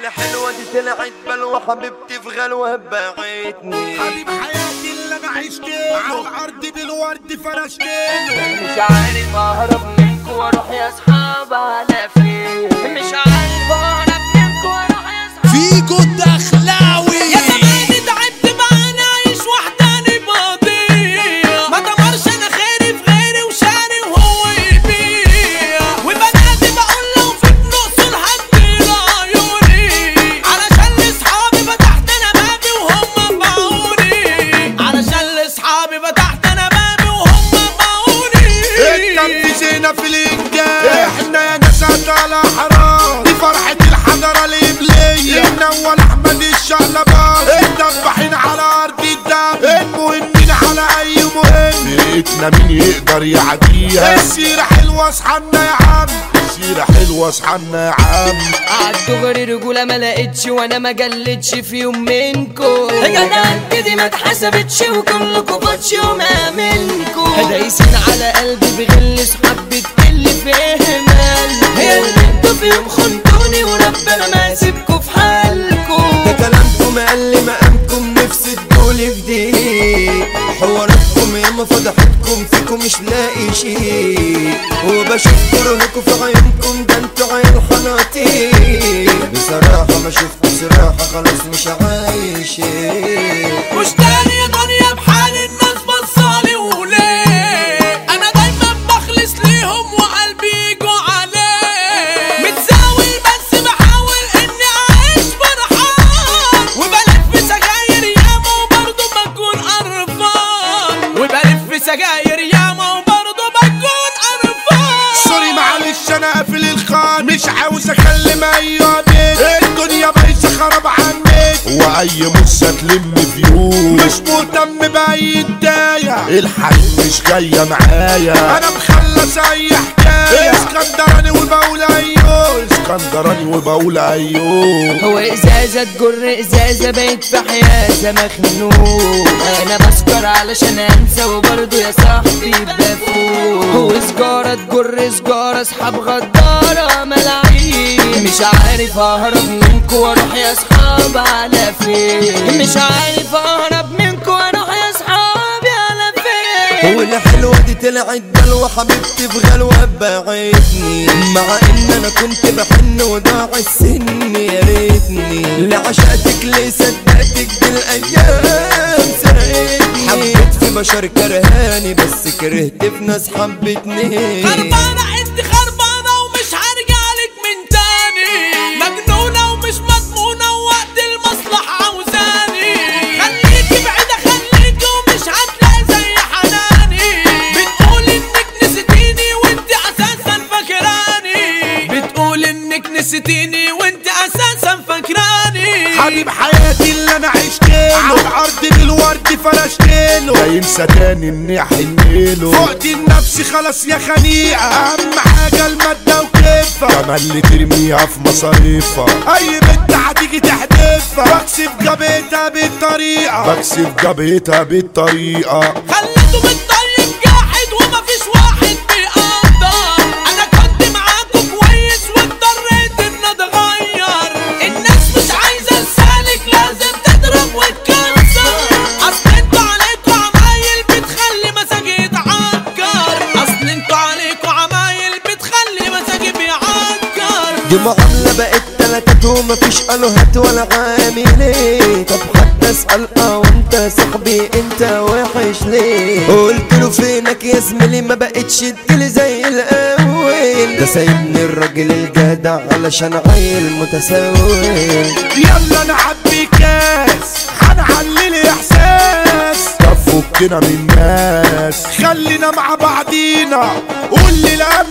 والحلوة دي طلعت بلوى حبيبتي في غلوة باعتني حبيب حياتي اللي انا عشته على الارض بالورد فرشته مش عارف اهرب منكم واروح يا اصحاب على فين مش عارف اهرب منكم واروح يا اصحاب فيجو الدخلاوي يا زماني تعبت معانا عايش وحداني بقضية ما دمرش انا خيري في غيري وشاري وهو يبيع وبنادي بقول لو في نقص هديله عيوني علشان لاصحابي فتحت انا بابي وهم باعوني علشان لاصحابي فتحت انا بابي وهم باعوني الكف زينة في الانجاز احنا يا ناس على حرام دي فرحة الحضارة الإبلية النول أحمد الشقلباز الدباحين على أرض الدم المهمين على أي مهم فرقتنا مين يقدر يعديها السيرة حلوة اصحنا يا عم السيرة حلوة اصحنا يا عم عالدغري رجولة ما لقيتش وانا ما جلتش في يوم منكم جدعنتي دي ما اتحسبتش وكلكم فاتش وما منكم دايسين على قلبي بغل صحاب بتقل في اهمال هي اللي انتوا في يوم خنتوني وربنا ما يسيبكم في حالكم ده كلامكم قل مقامكم نفسي تقولي في دي حواراتكم ياما فضحتكم فيكم مش لاقي شيء وبشوف كرهكم في عيونكم ده انتوا عيال حناطير بصراحة ما شفت صراحة خلاص مش عايشين مش تاني يا دنيا بحال الناس بصالي وليه انا دايما بخلص ليهم وقلبي يجوا عليه متزاول بس بحاول اني اعيش فرحان وبلف سجاير ياما وبرضه بكون قرفان وبلف سجاير ياما وبرضه بكون قرفان سوري معلش انا قافل الخان مش عاوز اكلم اي بيت الدنيا بايظه خرب عنك واي مصه تلم فيوم مش مهتم باي بدايه الحريم مش جايه معايا انا مخلص اي حكايه اسكندراني وبقول ايوه اسكندراني وبقول ايوه هو ازازة تجر ازازة بقيت في حيازة مخنوق انا بسكر علشان انسى وبرضه يا صاحبي بفوق هو سجارة تجر سجارة اصحاب غدارة ملاعين مش عارف اهرب منكم واروح يا اصحاب على فين مش عارف اهرب منكم واروح يا اصحابي على فين والحلوة دي طلعت بلوى حبيبتي في غلوة باعتني مع ان انا كنت بحن وضاع السن يا ريتني لعشقتك ليه صدقتك دي الايام سرقتني حبيت في بشر كرهاني بس كرهت في ناس حبتني خربانة انت خربانة ومش هرجع لك من تاني مجنونة ومش مضمونة ووقت المصلحة عاوزاني خليكي بعيدة خليكي ومش هتلاقي زي حناني بتقول انك نسيتيني وانت اساسا فاكراني بتقول انك نسيتيني وانت اساسا فاكراني حبيب حياتي اللي انا عشت له على الارض بالورد فرشت له لا ينسى تاني اني احنله فقت النفس خلاص يا خنيقه اهم حاجه الماده وكيفها كمان اللي ترميها في مصاريفها اي بنت هتيجي تحدفها بكسب جبهتها بالطريقه بكسب جبهتها بالطريقه خليته بالطيب جاحد ومفيش واحد بيقدر انا كنت معاكم كويس واضطريت ان اتغير الناس مش عايزه السالك لازم تضرب وتكسر اصل انتوا عليكوا عمايل بتخلي مزاجي يتعكر اصل انتوا عليكوا عمايل بتخلي مزاجي بيعكر دي معاملة بقت تلاتات ومفيش الوهات ولا عاملين طب حتى اسأل اه وانت صاحبي انت وحش ليه قلت له فينك يا زميلي ما بقتش تجيلي زي الاول ده سايبني الراجل الجدع علشان عيل متسول يلا نعبي كاس هنعلي احساس طب فكنا من الناس خلينا مع بعضينا قول لي الهم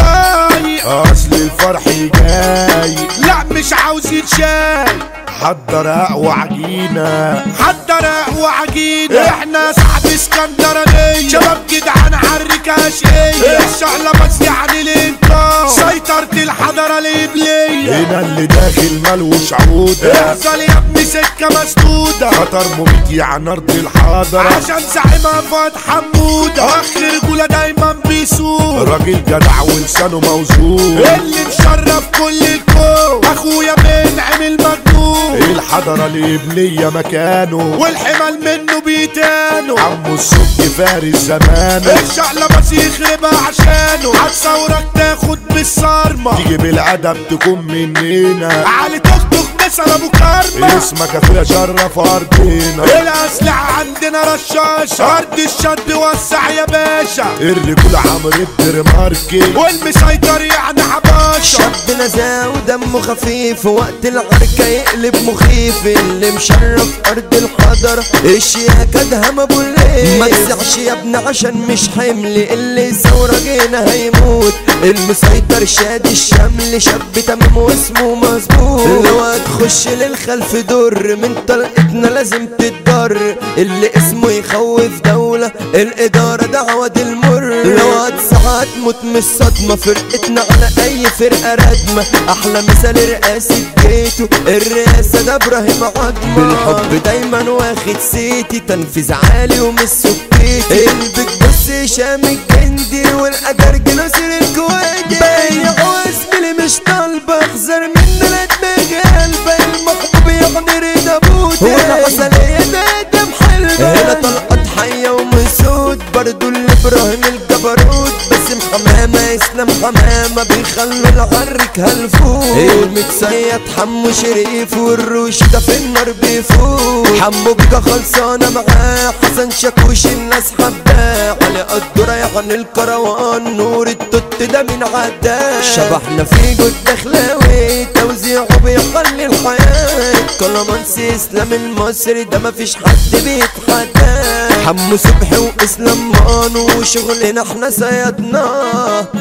باي اصل الفرح جاي لا مش عاوزين شاي حضر اقوى عجينة حضر اقوى عجينة احنا صاحب اسكندرانية شباب جدعان عالركاش ايه الشعلة بس يعني الانكار سيطرة الحضارة الإبلية هنا اللي داخل ملوش عودة احصل يا ابني سكة مسدودة خطر مميت يعني أرض الحضرة عشان زعيمها فؤاد حمودة آخر رجولة دايما بيسوق راجل جدع ولسانه موزون اللي مشرف كل الكون أخويا منعم المجنون الحضرة الإبلية مكانه والحمل منه بيتانه عمو السك فارس زمانه الشعلة بس يخربها عشانه عالثورك تاخد بالصارمة تيجي بالأدب تكون مننا علي توك توك مثل أبو كارما اسمك أخويا شرف أرضنا الأسلحة عندنا رشاشة أرض الشد وسع يا باشا الرجول عمرو الدرماركي والمسيطر يعني حباشة شاب نزاع ودمه خفيف وقت العركة يقلب مخيف اللي مشرف أرض الحضر الشياكة دهم أبو الليل ما تسعش يا ابني عشان مش حمل اللي ثورة جينا هيموت المسيطر شادي الشمل شاب تمام واسمه مظبوط لو هتخش للخلف دور من طلقتنا لازم تتضر اللي اسمه يخوف دولة الإدارة دعوة المر لو هتسعى تموت من الصدمة فرقتنا على أي فرقة ردمة أحلى مثال رئاسة جيته الرئاسة ده إبراهيم عظمة بالحب دايما واخد سيتي تنفيذ عالي ومش سكيتي قلبك بص هشام الجندي والأجرج ناصر الكويتي بايع واسمي مش طالبة اخزر مني لا دماغي قلبة المحبوب يعني رضا بوتي وانا عسلية نادم حلبة هنا طلقت حية ومسود برضو الابراهيم الجبروت باسم حمامة اسلام حمامة بيخلوا العرك هلفوت المتسيد حمو شريف والروش ده في النار بيفوت حمو بيجا خلصانة معاه حسن شاكوش الناس حباه علي قدرة يعني الكروان نور التوت ده من عداه شبحنا في جود دخلاوي توزيعه بيخلي الحياة كلامانسي اسلام المصري ده مفيش حد بيتحداه حمو صبحي واسلام مانو وشغلنا احنا سيدناه